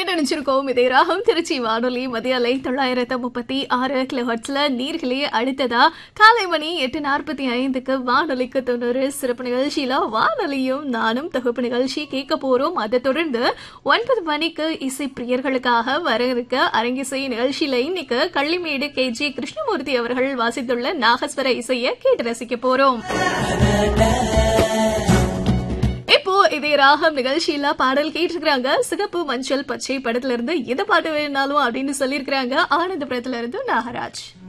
கேட்டணிச்சிருக்கோம் இதே ராகம் திருச்சி வானொலி மதிய அலை தொள்ளாயிரத்து முப்பத்தி ஆறு கிலோஹர்ட்ஸ்ல நீர்களே அடுத்ததா காலை மணி எட்டு நாற்பத்தி ஐந்துக்கு வானொலிக்கு தொண்ணூறு சிறப்பு நிகழ்ச்சியில வானொலியும் நானும் தொகுப்பு நிகழ்ச்சி கேட்க போறோம் அதை தொடர்ந்து ஒன்பது மணிக்கு இசை பிரியர்களுக்காக வர இருக்க அரங்கிசை நிகழ்ச்சியில இன்னைக்கு கள்ளிமேடு கே ஜி கிருஷ்ணமூர்த்தி அவர்கள் வாசித்துள்ள நாகஸ்வர இசையை கேட்டு ரசிக்க போறோம் இப்போ இதே ராகம் நிகழ்ச்சியில பாடல் கேட்டிருக்கிறாங்க சிகப்பு மஞ்சள் பச்சை படத்துல இருந்து எந்த பாட்டு வேணாலும் அப்படின்னு சொல்லியிருக்கிறாங்க ஆனந்தபுரத்துல இருந்து நாகராஜ்